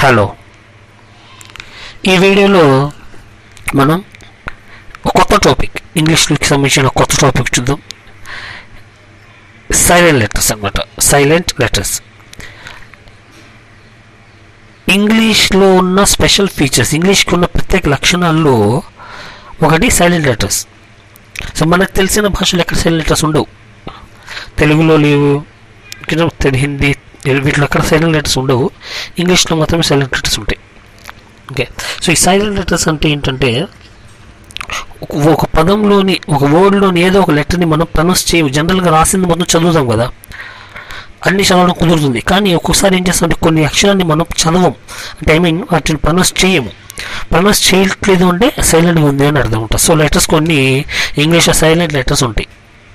hello ఈ వీడియోలో మనం ఒక కొత్త టాపిక్ ఇంగ్లీష్కి సంబంధించిన కొత్త టాపిక్ చూద్దాం సైలెంట్ లెటర్స్ అన్నమాట సైలెంట్ లెటర్స్ ఇంగ్లీష్లో ఉన్న స్పెషల్ ఫీచర్స్ ఇంగ్లీష్కి ఉన్న ప్రత్యేక లక్షణాల్లో ఒకటి సైలెంట్ లెటర్స్ సో మనకు తెలిసిన భాషలో ఎక్కడ సైలెంట్ లెటర్స్ ఉండవు తెలుగులో లేవు ఇక్కడ తెలు- హిందీ వీటిలో ఎక్కడ సైలెంట్ లెటర్స్ ఉండవు ఇంగ్లీష్లో మాత్రమే సైలెంట్ లెటర్స్ ఉంటాయి ఓకే సో ఈ సైలెంట్ లెటర్స్ అంటే ఏంటంటే ఒక- ఒక పదంలోని ఒక వర్డ్లోని ఏదో ఒక లెటర్ని మనం ప్రొనౌన్స్ చేయము జనరల్గా రాసింది మొత్తం చదువుతాం కదా అన్ని చదవడం కుదురుతుంది కానీ ఒక్కొక్కసారి ఏం చేస్తామంటే కొన్ని అక్షరాన్ని మనం చదవం అంటే ఐ మీన్ వాటిని ప్రొనౌన్స్ చేయము ప్రొనౌన్స్ చేయట్లేదు అంటే సైలెంట్గా ఉంది అని అర్థం ఉంటుంది సో లెటర్స్ కొన్ని ఇంగ్లీష్లో సైలెంట్ లెటర్స్ ఉంటాయి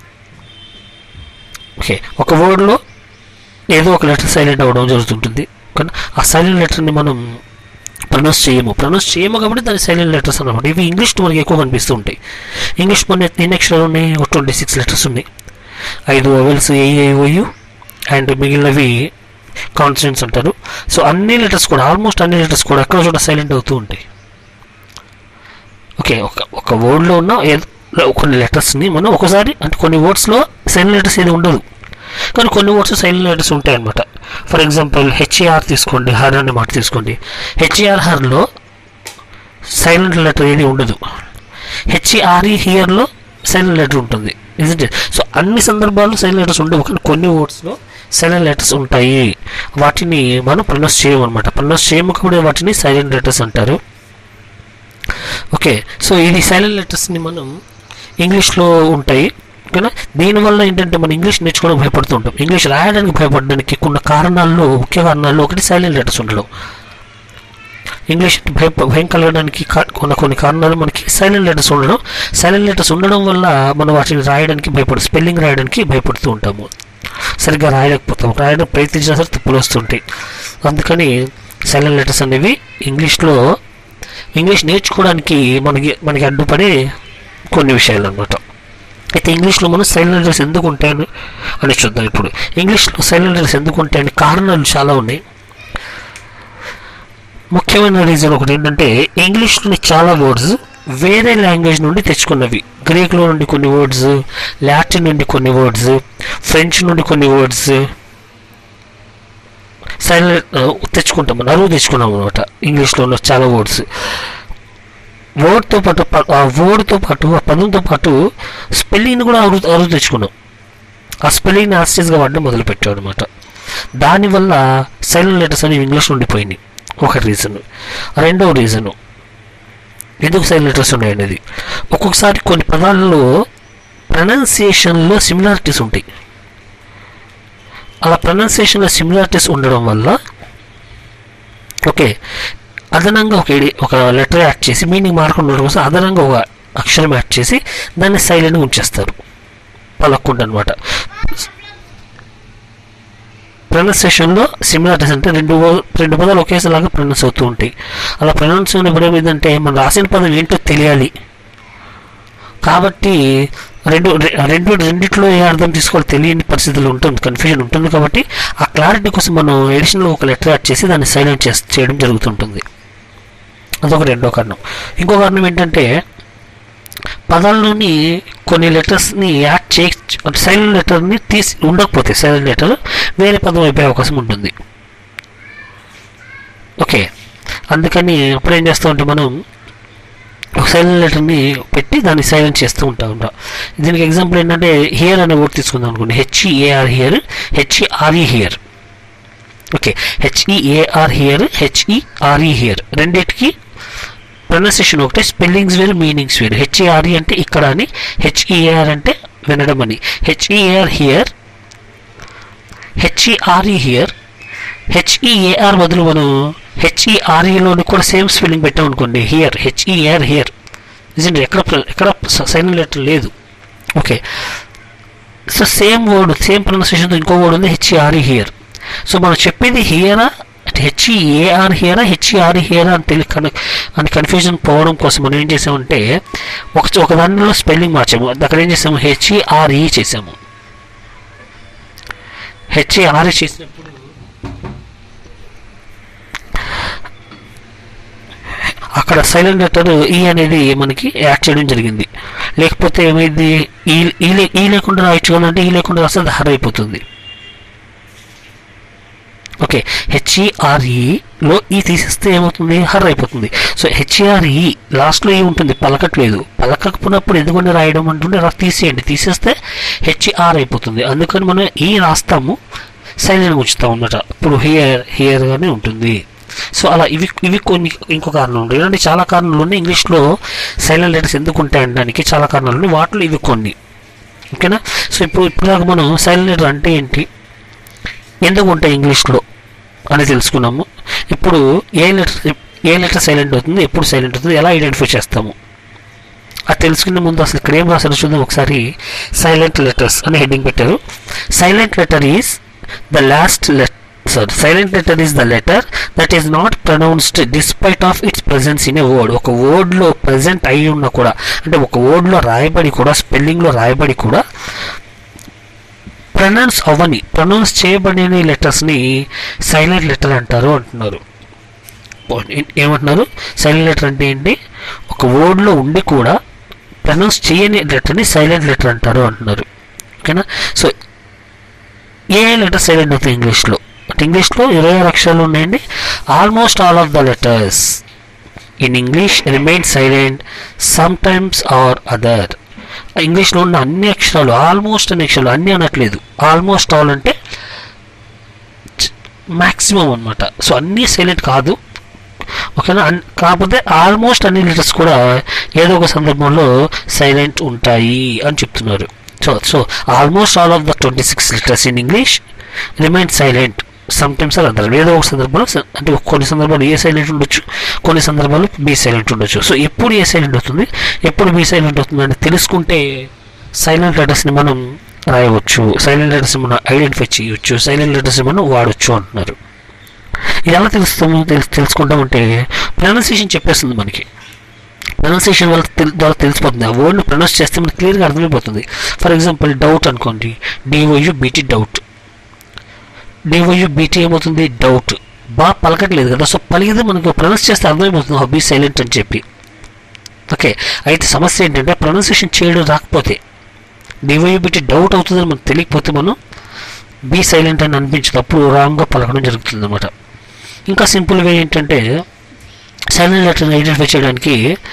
ఓకే ఒక వర్డ్లో ఏదో ఒక లెటర్ సైలెంట్ అవ్వడం జరుగుతుంటుంది కానీ ఆ సైలెంట్ లెటర్ని మనం ప్రొనౌన్స్ చేయము ప్రొనౌన్స్ చేయము కాబట్టి దాని సైలెంట్ లెటర్స్ అన్నమాట ఇవి ఇంగ్లీష్లో మనకి ఎక్కువ కనిపిస్తూ ఉంటాయి ఇంగ్లీష్ మన ఎన్ని అక్షరాలు ఉన్నాయి ఒక ట్వంటీ సిక్స్ లెటర్స్ ఉన్నాయి ఐదు ఓవెల్స్ ఏఐఓయు అండ్ మిగిలినవి కాన్స్టెంట్స్ అంటారు సో అన్ని లెటర్స్ కూడా ఆల్మోస్ట్ అన్ని లెటర్స్ కూడా ఎక్కడ చోట సైలెంట్ అవుతూ ఉంటాయి ఓకే ఒక ఒక వర్డ్లో ఉన్న ఏదో కొన్ని లెటర్స్ని మనం ఒకసారి అంటే కొన్ని వర్డ్స్లో సైలెంట్ లెటర్స్ ఏది ఉండదు కానీ కొన్ని వర్డ్స్ సైలెంట్ లెటర్స్ ఉంటాయి అనమాట ఫర్ ఎగ్జాంపుల్ హెచ్ఏఆర్ తీసుకోండి హర్ అనే మాట తీసుకోండి హెచ్ఏఆర్ హర్లో సైలెంట్ లెటర్ ఏది ఉండదు హెచ్ఈఆర్ఈ హియర్లో సైలెంట్ లెటర్ ఉంటుంది ఇజంట్ సో అన్ని సందర్భాల్లో సైలెంట్ లెటర్స్ ఉండవు కానీ కొన్ని వర్డ్స్లో సైలెంట్ లెటర్స్ ఉంటాయి వాటిని మనం ప్రొనౌన్స్ చేయమన్నమాట ప్రొనౌన్స్ చేయకపోతే వాటిని సైలెంట్ లెటర్స్ అంటారు ఓకే సో ఇది సైలెంట్ లెటర్స్ని మనం ఇంగ్లీష్లో ఉంటాయి ఓకేనా దీనివల్ల ఏంటంటే మనం ఇంగ్లీష్ నేర్చుకోవడం భయపడుతూ ఉంటాం ఇంగ్లీష్ రాయడానికి భయపడడానికి కొన్ని కారణాల్లో ముఖ్య కారణాల్లో ఒకటి సైలెంట్ లెటర్స్ ఉండడం ఇంగ్లీష్ భయ భయం కలగడానికి కా- కొన్ని కొన్ని కారణాలు మనకి సైలెంట్ లెటర్స్ ఉండడం సైలెంట్ లెటర్స్ ఉండడం వల్ల మనం వాటిని రాయడానికి భయపడు స్పెల్లింగ్ రాయడానికి భయపడుతూ ఉంటాము సరిగ్గా రాయలేకపోతాం రాయడం ప్రయత్నించినా సరే తప్పులు వస్తుంటాయి అందుకని సైలెంట్ లెటర్స్ అనేవి ఇంగ్లీష్లో ఇంగ్లీష్ నేర్చుకోవడానికి మనకి మనకి అడ్డుపడే కొన్ని విషయాలు అనమాట అయితే ఇంగ్లీష్లో మనం సైలెంట్ లెటర్స్ ఎందుకు ఉంటాయని అని చూద్దాం ఇప్పుడు ఇంగ్లీష్లో సైలెంట్ లెటర్స్ ఎందుకు ఉంటాయని కారణాలు చాలా ఉన్నాయి ముఖ్యమైన రీజన్ ఒకటి ఏంటంటే ఇంగ్లీష్లోని చాలా వర్డ్స్ వేరే లాంగ్వేజ్ నుండి తెచ్చుకున్నవి గ్రీక్లో నుండి కొన్ని వర్డ్స్ లాటిన్ నుండి కొన్ని వర్డ్స్ ఫ్రెంచ్ నుండి కొన్ని వర్డ్స్ సైలెంట్ తెచ్చుకుంటాం మనం అరువు తెచ్చుకున్నాం అనమాట ఇంగ్లీష్లో ఉన్న చాలా వర్డ్స్ వర్డ్తో పాటు ప- ఆ వర్డ్తో పాటు ఆ పదంతో పాటు స్పెల్లింగ్ కూడా అరువు అరువు తెచ్చుకున్నాం ఆ స్పెల్లింగ్ని ఆస్టేజ్గా వాడడం మొదలుపెట్టాం అనమాట దానివల్ల సైలెంట్ లెటర్స్ అనేవి ఇంగ్లీష్ ఉండిపోయినాయి ఒక రీజన్ రెండవ రీజను ఎందుకు సైలెంట్ లెటర్స్ ఉన్నాయనేది ఒక్కొక్కసారి కొన్ని పదాల్లో ప్రొనౌన్సియేషన్లో సిమిలారిటీస్ ఉంటాయి అలా ప్రొనౌన్సియేషన్లో సిమిలారిటీస్ ఉండడం వల్ల ఓకే అదనంగా ఒక ఎడి- ఒక లెటర్ యాడ్ చేసి మీనింగ్ మార్కుండా ఉండడం కోసం అదనంగా ఒక అక్షరం యాడ్ చేసి దాన్ని సైలెంట్గా ఉంచేస్తారు పలక్కుండా అనమాట ప్రొనౌన్సియేషన్లో సిమిలారిటీస్ అంటే రెండు వ- రెండు పదాలు ఒకేసారిలాగా ప్రొనౌన్స్ అవుతూ ఉంటాయి అలా ప్రొనౌన్స్ అయినప్పుడు ఏమైందంటే మనం రాసిన పదం ఏంటో తెలియాలి కాబట్టి రెండు రె- రెండు రెండిట్లో ఏ అర్థం తీసుకోవాలి తెలియని పరిస్థితులు ఉంటుంది కన్ఫ్యూజన్ ఉంటుంది కాబట్టి ఆ క్లారిటీ కోసం మనం ఎడిషనల్ ఒక లెటర్ యాడ్ చేసి దాన్ని సైలెంట్ చేసి చేయడం జరుగుతుంటుంది అదొక రెండో కారణం ఇంకో కారణం ఏంటంటే పదాల్లోని కొన్ని లెటర్స్ని యాడ్ చే సైలెంట్ లెటర్ని తీసి ఉండకపోతే సైలెంట్ లెటర్ వేరే పదం అయిపోయే అవకాశం ఉంటుంది ఓకే అందుకని అప్పుడు ఏం చేస్తూ ఉంటే మనం ఒక సైలెంట్ లెటర్ని పెట్టి దాన్ని సైలెంట్ చేస్తూ ఉంటా ఉంటాం దీనికి ఎగ్జాంపుల్ ఏంటంటే హియర్ అనే వర్డ్ తీసుకుందాం అనుకోండి H E A R hear H E R E here okay H E A R hear H E R E here రెండింటికి ప్రొనౌన్సియేషన్ ఒకటే స్పెల్లింగ్స్ వేరు మీనింగ్స్ వేరు హెచ్ఈఆర్ఈ అంటే ఇక్కడ అని హెచ్ఈఏఆర్ అంటే వినడం అని H E A R hear H E R E here H E A R బదులు మనం హెచ్ఈఆర్ఈలోని కూడా సేమ్ స్పెల్లింగ్ పెట్టాం అనుకోండి హియర్ హెచ్ఈఆర్ హియర్ నిజండి ఎక్కడ ప్ర- ఎక్కడ సైలెంట్ లెటర్ లేదు okay so same word same ప్రొనౌన్సియేషన్తో ఇంకో వర్డ్ ఉంది హెచ్ఈఆర్ఈ హియర్ సో మనం చెప్పేది హియరా హెచ్ఈఏఆర్ హియరా హెచ్ఈఆర్ హియరా అని తెలి కన్ అని కన్ఫ్యూజన్ పోవడం కోసం మనం ఏం చేసామంటే ఒక ఒక దానిలో స్పెల్లింగ్ మార్చాము అక్కడ ఏం చేసాము హెచ్ఈఆర్ఈ చేసాము హెచ్ఈఆర్ఈ చేసినప్పుడు అక్కడ సైలెంట్ లెటర్ ఈ అనేది మనకి యాడ్ చేయడం జరిగింది లేకపోతే ఏమైంది ఈ ఈ లే- ఈ లేకుండా రాయొచ్చు కదంటే ఈ లేకుండా రాస్తే అది హర్ అయిపోతుంది ఓకే హెచ్ఈఆర్ఈలో ఈ తీసేస్తే ఏమవుతుంది హర్ అయిపోతుంది సో హెచ్ఈఆర్ఈ లాస్ట్లో ఏ ఉంటుంది పలకట్లేదు పలకకపోయినప్పుడు ఎందుకంటే రాయడం అంటుంటే రా తీసేయండి తీసేస్తే హెచ్ఈఆర్ అయిపోతుంది అందుకని మనం ఈ రాస్తాము సైలెంట్ ఉంచుతాం అన్నమాట ఇప్పుడు హియర్ హియర్గానే ఉంటుంది సో అలా ఇవి ఇవి కొన్ని ఇంకో కారణం ఉంది ఇలాంటి చాలా కారణాలు ఉన్నాయి ఇంగ్లీష్లో సైలెంట్ లెటర్స్ ఎందుకు ఉంటాయి అనడానికి చాలా కారణాలు ఉన్నాయి వాటిలో ఇవి కొన్ని ఓకేనా సో ఇప్పుడు ఇప్పుడు దాకా మనం సైలెంట్ లెటర్ అంటే ఏంటి ఎందుకు ఉంటాయి ఇంగ్లీష్లో అని తెలుసుకున్నాము ఇప్పుడు ఏ లెటర్ ఏ లెటర్ సైలెంట్ అవుతుంది ఎప్పుడు సైలెంట్ అవుతుంది ఎలా ఐడెంటిఫై చేస్తాము అది తెలుసుకునే ముందు అసలు ఇక్కడ ఏం రాశారు చూద్దాం ఒకసారి సైలెంట్ లెటర్స్ అని హెడ్డింగ్ పెట్టారు silent letter is the last letter sorry silent letter is the letter that is not pronounced despite of its presence in a word ఒక వర్డ్లో ప్రజెంట్ అయి ఉన్నా కూడా అంటే ఒక వర్డ్లో రాయబడి కూడా స్పెల్లింగ్లో రాయబడి కూడా ప్రొనౌన్స్ అవ్వని ప్రొనౌన్స్ చేయబడిన లెటర్స్ని సైలెంట్ లెటర్ అంటారు అంటున్నారు ఏ- ఏమంటున్నారు సైలెంట్ లెటర్ అంటే ఏంటి ఒక వర్డ్లో ఉండి కూడా ప్రొనౌన్స్ చేయని లెటర్ని సైలెంట్ లెటర్ అంటారు అంటున్నారు ఓకేనా సో ఏ లెటర్ సైలెంట్ అవుతుంది ఇంగ్లీష్లో అంటే ఇంగ్లీష్లో ఇరవై ఆరు అక్షరాలు ఉన్నాయండి almost all of the letters in English remain silent sometimes or other ఇంగ్లీష్లో ఉన్న అన్ని అక్షరాలు ఆల్మోస్ట్ అన్ని అక్షరాలు అన్ని అనట్లేదు ఆల్మోస్ట్ ఆల్ అంటే మ్యాక్సిమం అన్నమాట సో అన్నీ సైలెంట్ కాదు ఓకేనా అన్- కాకపోతే ఆల్మోస్ట్ అన్ని లెటర్స్ కూడా ఏదో ఒక సందర్భంలో సైలెంట్ ఉంటాయి అని చెప్తున్నారు so so almost all of the twenty six letters in English remain silent sometimes or other ఏదో ఒక సందర్భంలో స- అంటే కొన్ని సందర్భాలు ఏ సైలెంట్ ఉండొచ్చు కొన్ని సందర్భాలు బి సైలెంట్ ఉండొచ్చు సో ఎప్పుడు ఏ సైలెంట్ అవుతుంది ఎప్పుడు బి సైలెంట్ అవుతుంది అని తెలుసుకుంటే సైలెంట్ లెటర్స్ని మనం రాయవచ్చు సైలెంట్ లెటర్స్ని మనం ఐడెంటిఫై చేయవచ్చు సైలెంట్ లెటర్స్ని మనం వాడచ్చు అంటున్నారు ఇది ఎలా తెలుస్తాము తెలు తెలుసుకుంటామంటే ప్రొనౌన్సియేషన్ చెప్పేస్తుంది మనకి ప్రొనౌన్సియేషన్ వల్ల తెల్ ద్వారా తెలిసిపోతుంది ఆ వర్డ్ని ప్రొనౌన్స్ చేస్తే మనకి క్లియర్గా అర్థమైపోతుంది ఫర్ ఎగ్జాంపుల్ డౌట్ అనుకోండి D O U B T doubt D O U B T ఏమవుతుంది డౌట్ బాగా పలకట్లేదు కదా సో పలికితే మనకు ప్రొనౌన్స్ చేస్తే అర్థమైపోతుంది బీ సైలెంట్ అని చెప్పి ఓకే అయితే సమస్య ఏంటంటే ప్రొనౌన్సియేషన్ చేయడం రాకపోతే డివైయు బీటీ డౌట్ అవుతుందని మనకు తెలియకపోతే మనం బీ సైలెంట్ అని అనిపించినప్పుడు రాంగ్గా పలకడం జరుగుతుంది అనమాట ఇంకా సింపుల్ వే ఏంటంటే సైలెంట్ లెటర్ని ఐడెంటిఫై చేయడానికి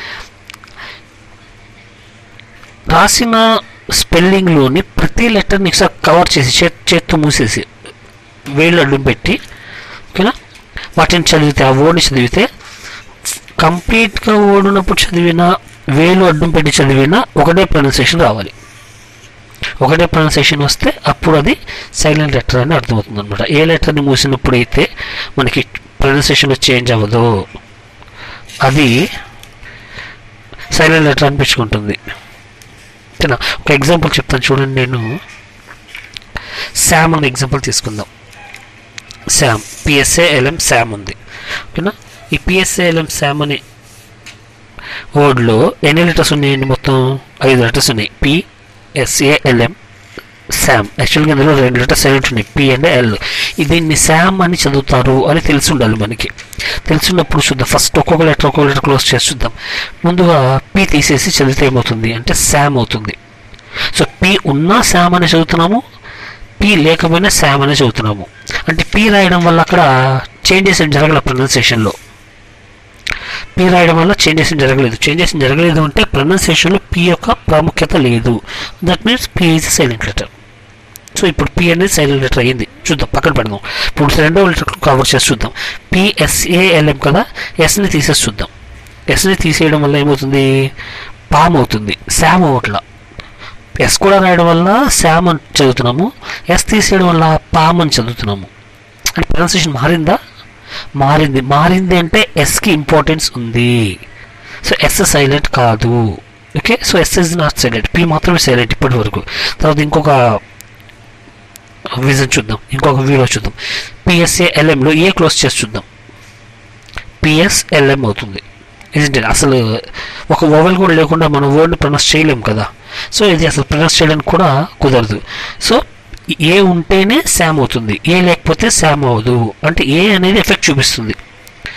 రాసిన స్పెల్లింగ్లోని ప్రతి లెటర్ని ఒకసారి కవర్ చేసి చే చేత్తో మూసేసి వేళ్ళు అడ్డం పెట్టి ఓకేనా వాటిని చదివితే ఆ వర్డ్ని చదివితే కంప్లీట్గా వర్డ్ ఉన్నప్పుడు చదివినా వేలు అడ్డం పెట్టి చదివినా ఒకటే ప్రొనౌన్సియేషన్ రావాలి ఒకటే ప్రొనౌన్సియేషన్ వస్తే అప్పుడు అది సైలెంట్ లెటర్ అని అర్థమవుతుంది అనమాట ఏ లెటర్ని మూసినప్పుడు అయితే మనకి ప్రొనౌన్సియేషన్లో చేంజ్ అవ్వదు అది సైలెంట్ లెటర్ అనిపించుకుంటుంది ఓకేనా ఒక ఎగ్జాంపుల్ చెప్తాను చూడండి నేను శామ్ అనే ఎగ్జాంపుల్ తీసుకుందాం శామ్ పిఎస్ఏఎల్ఎం శామ్ ఉంది ఓకేనా ఈ పిఎస్ఏఎల్ఎం శామ్ అనే వర్డ్లో ఎన్ని లెటర్స్ ఉన్నాయండి మొత్తం ఐదు లెటర్స్ ఉన్నాయి పిఎస్ఏఎల్ఎం శామ్ యాక్చువల్గా ఇందులో రెండు లెటర్స్ సైలెంట్ ఉన్నాయి పి అండ్ ఎల్ దీన్ని శామ్ అని చదువుతారు అని తెలిసి ఉండాలి మనకి తెలిసినప్పుడు చూద్దాం ఫస్ట్ ఒక్కొక్క లెటర్ ఒక్కొక్క లెటర్ క్లోజ్ చేసి చూద్దాం ముందుగా పి తీసేసి చదివితే ఏమవుతుంది అంటే శామ్ అవుతుంది సో పి ఉన్నా శామ్ అని చదువుతున్నాము పి లేకపోయినా శామ్ అని చదువుతున్నాము అంటే పి రాయడం వల్ల అక్కడ చేంజెస్ ఏం జరగల ప్రొనౌన్సియేషన్లో పి రాయడం వల్ల చేంజెస్ ఏం జరగలేదు చేంజెస్ ఏం జరగలేదు అంటే ప్రొనౌన్సియేషన్లో పి యొక్క ప్రాముఖ్యత లేదు that means P is silent letter so ఇప్పుడు పి అనేది సైలెంట్ లెటర్ అయ్యింది చూద్దాం పక్కన పెడదాం ఇప్పుడు రెండవ లెటర్ కవర్ చేసి చూద్దాం పిఎస్ఏఎల్ఎం కదా ఎస్ని తీసేసి చూద్దాం ఎస్ని తీసేయడం వల్ల ఏమవుతుంది పామ్ అవుతుంది శామ్ అవట్లా ఎస్ కూడా రాయడం వల్ల శామ్ అని చదువుతున్నాము ఎస్ తీసేయడం వల్ల పామ్ అని చదువుతున్నాము అంటే ప్రొనౌన్సియేషన్ మారిందా మారింది మారింది అంటే ఎస్కి ఇంపార్టెన్స్ ఉంది సో ఎస్ సైలెంట్ కాదు okay so S is not silent P మాత్రమే సైలెంట్ ఇప్పటి వరకు తర్వాత ఇంకొక విజన్ చూద్దాం ఇంకొక వీడియో చూద్దాం పిఎస్ఏ ఎల్ఎంలో ఏ క్లోజ్ చేసి చూద్దాం పిఎస్ఎల్ఎం అవుతుంది ఇదంటే అసలు ఒక ఓవెల్ కూడా లేకుండా మనం వర్డ్ని ప్రొనౌన్స్ చేయలేం కదా సో ఇది అసలు ప్రొనౌన్స్ చేయడానికి కూడా కుదరదు సో ఏ ఉంటేనే శామ్ అవుతుంది ఏ లేకపోతే శామ్ అవ్వదు అంటే ఏ అనేది ఎఫెక్ట్ చూపిస్తుంది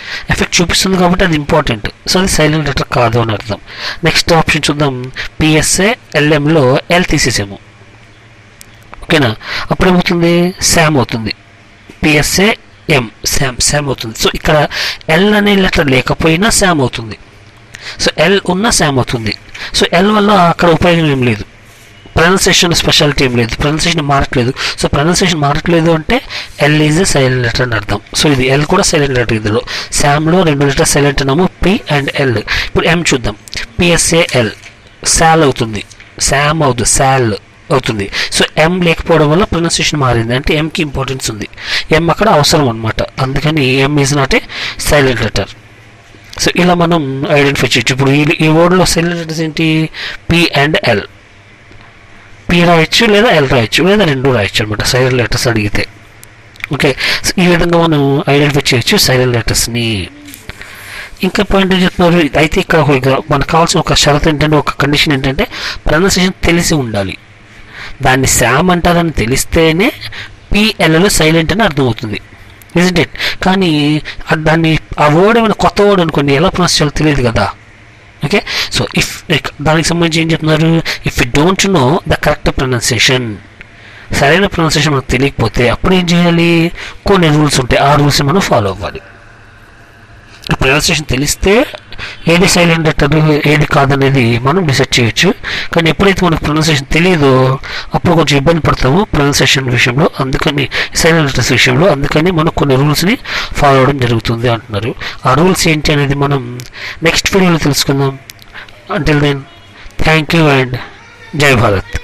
ఎఫెక్ట్ చూపిస్తుంది కాబట్టి అది ఇంపార్టెంట్ సో అది సైలెంట్ లెటర్ కాదు అని అర్థం నెక్స్ట్ ఆప్షన్ చూద్దాం పిఎస్ఏ ఎల్ఎంలో ఎల్ తీసేసాము ఓకేనా అప్పుడు ఏమవుతుంది శామ్ అవుతుంది పిఎస్ఏ ఎం శామ్ శామ్ అవుతుంది సో ఇక్కడ ఎల్ అనే లెటర్ లేకపోయినా శామ్ అవుతుంది సో ఎల్ ఉన్న శామ్ అవుతుంది సో ఎల్ వల్ల అక్కడ ఉపయోగం ఏం లేదు ప్రొనౌన్సియేషన్ స్పెషాలిటీ ఏం లేదు ప్రొనౌన్సియేషన్ మారట్లేదు సో ప్రొనౌన్సియేషన్ మారట్లేదు అంటే L is a silent letter అని అర్థం సో ఇది ఎల్ కూడా సైలెంట్ లెటర్ ఇందులో శామ్లో రెండు లెటర్ సైలెంట్ అన్నాము పి అండ్ ఎల్ ఇప్పుడు ఎం చూద్దాం పిఎస్ఏ ఎల్ శాల్ అవుతుంది శామ్ అవుతుంది శాల్ అవుతుంది సో ఎం లేకపోవడం వల్ల ప్రొనౌన్సియేషన్ మారింది అంటే ఎంకి ఇంపార్టెన్స్ ఉంది ఎం అక్కడ అవసరం అనమాట అందుకని M is not a silent letter so ఇలా మనం ఐడెంటిఫై చేయొచ్చు ఇప్పుడు ఈ ఈ వర్డ్లో సైలెంట్ లెటర్స్ ఏంటి పి అండ్ ఎల్ పి రాయొచ్చు లేదా ఎల్ రాయొచ్చు లేదా రెండు రాయొచ్చు అనమాట సైలెంట్ లెటర్స్ అడిగితే ఓకే సో ఈ విధంగా మనం ఐడెంటిఫై చేయొచ్చు సైలెంట్ లెటర్స్ని ఇంకా పాయింట్ ఏం చెప్తున్నారు అయితే ఇక్కడ ఒక- మనకు కావాల్సిన ఒక షరత్ ఏంటంటే ఒక కండిషన్ ఏంటంటే ప్రొనౌన్సియేషన్ తెలిసి ఉండాలి దాన్ని శామ్ అంటారని తెలిస్తేనే పిఎల్ఎల్ సైలెంట్ అని అర్థమవుతుంది ఇజెంట్ ఇట్ కానీ అది దాన్ని ఆ వర్డ్ ఏమైనా కొత్త వర్డ్ అనుకోండి ఎలా ప్రొనౌన్స్ చేయాలో తెలియదు కదా ఓకే సో ఇఫ్ దానికి సంబంధించి ఏం చెప్తున్నారు if you don't know the correct pronunciation సరైన ప్రొనౌన్సియేషన్ మనకు తెలియకపోతే అప్పుడు ఏం చేయాలి కొన్ని రూల్స్ ఉంటాయి ఆ రూల్స్ మనం ఫాలో అవ్వాలి ప్రొనౌన్సియేషన్ తెలిస్తే ఏది సైలెంట్ లెటర్ ఏది కాదనేది మనం డిసైడ్ చేయొచ్చు కానీ ఎప్పుడైతే మనకు ప్రొనౌన్సియేషన్ తెలియదో అప్పుడు కొంచెం ఇబ్బంది పడతాము ప్రొనౌన్సియేషన్ విషయంలో అందుకని సైలెంట్ లెటర్స్ విషయంలో అందుకని మనం కొన్ని రూల్స్ని ఫాలో అవడం జరుగుతుంది అంటున్నారు ఆ రూల్స్ ఏంటి అనేది మనం నెక్స్ట్ వీడియోలో తెలుసుకుందాం until then thank you and జై భారత్